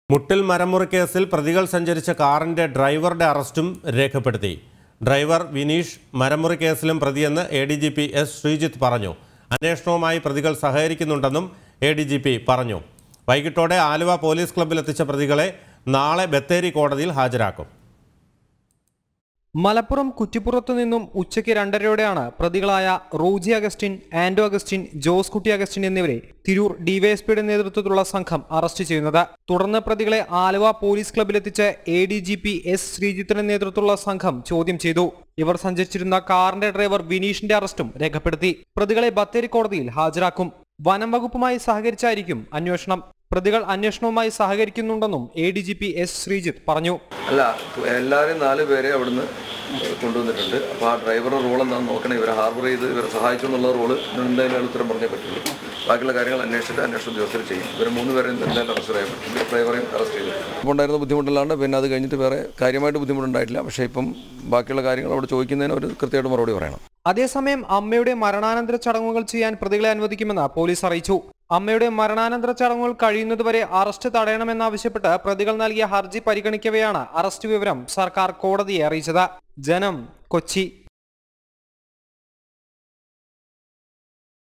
മുട്ടിൽ മരമുറി കേസിൽ പ്രതികൾ സഞ്ചരിച്ച കാറിന്റെ ഡ്രൈവറുടെ അറസ്റ്റും രേഖപ്പെടുത്തി ഡ്രൈവർ വിനീഷ് മരമുറി കേസിലും പ്രതിയെന്ന് A D G P S Sreejith പറഞ്ഞു അന്വേഷണവുമായി പ്രതികൾ സഹകരിക്കുന്നുണ്ടെന്നും എ ഡി ജി പി പറഞ്ഞു വൈകിട്ടോടെ ആലുവ പോലീസ് ക്ലബ്ബിലെത്തിച്ച പ്രതികളെ നാളെ ബത്തേരി കോടതിയിൽ ഹാജരാക്കും മലപ്പുറം കുറ്റിപ്പുറത്തു നിന്നും ഉച്ചയ്ക്ക് രണ്ടരയോടെയാണ് പ്രതികളായ റോജി അഗസ്റ്റിൻ ആൻഡോ അഗസ്റ്റിൻ ജോസ് കുട്ടി അഗസ്റ്റിൻ എന്നിവരെ തിരൂർ ഡിവൈഎസ്പിയുടെ നേതൃത്വത്തിലുള്ള സംഘം അറസ്റ്റ് ചെയ്യുന്നത് തുടർന്ന് പ്രതികളെ ആലുവ പോലീസ് ക്ലബിലെത്തിച്ച് A D G P S ശ്രീജിത്തിന്റെ നേതൃത്വത്തിലുള്ള സംഘം ചോദ്യം ചെയ്തു ഇവർ സഞ്ചരിച്ചിരുന്ന കാറിന്റെ ഡ്രൈവർ വിനീഷിന്റെ അറസ്റ്റും രേഖപ്പെടുത്തി പ്രതികളെ ബത്തേരി കോടതിയിൽ ഹാജരാക്കും വനം വകുപ്പുമായി സഹകരിച്ചായിരിക്കും അന്വേഷണം പ്രതികൾ അന്വേഷണവുമായി സഹകരിക്കുന്നുണ്ടെന്നും A D G P S Sreejith പറഞ്ഞു അല്ല എല്ലാവരെയും നാല് പേരെ അവിടുന്ന് കൊണ്ടുവന്നിട്ടുണ്ട് അപ്പോൾ ആ ഡ്രൈവറുടെ റോൾ എന്താണെന്ന് നോക്കണം ഇവരെ ഹാർബർ ചെയ്ത് ഇവരെ സഹായിച്ചു എന്നുള്ള റോള് എന്തായാലും അയാൾ ഉത്തരം പറഞ്ഞേ പറ്റുള്ളൂ ബാക്കിയുള്ള കാര്യങ്ങൾ അന്വേഷിച്ചിട്ട് അന്വേഷണ ഉദ്യോഗസ്ഥർ ചെയ്യും ഇവർ മൂന്ന് പേരെ എന്തായാലും അറസ്റ്റ് ചെയ്യാൻ പറ്റും ഡ്രൈവറെയും അറസ്റ്റ് ചെയ്തു ഇപ്പോൾ ഉണ്ടായിരുന്ന ബുദ്ധിമുട്ടില്ലാണ്ട് പിന്നെ അത് കഴിഞ്ഞിട്ട് വേറെ കാര്യമായിട്ട് ബുദ്ധിമുട്ടുണ്ടായിട്ടില്ല പക്ഷേ ഇപ്പം ബാക്കിയുള്ള കാര്യങ്ങൾ അവിടെ ചോദിക്കുന്നതിന് ഒരു കൃത്യമായിട്ട് മറുപടി പറയണം അതേസമയം അമ്മയുടെ മരണാനന്തര ചടങ്ങുകൾ ചെയ്യാൻ പ്രതികളെ അനുവദിക്കുമെന്ന് പോലീസ് അറിയിച്ചു അമ്മയുടെ മരണാനന്തര ചടങ്ങുകൾ കഴിയുന്നതുവരെ അറസ്റ്റ് തടയണമെന്നാവശ്യപ്പെട്ട് പ്രതികൾ നൽകിയ ഹർജി പരിഗണിക്കവെയാണ് അറസ്റ്റ് വിവരം സർക്കാർ കോടതിയെ അറിയിച്ചത് ജനം കൊച്ചി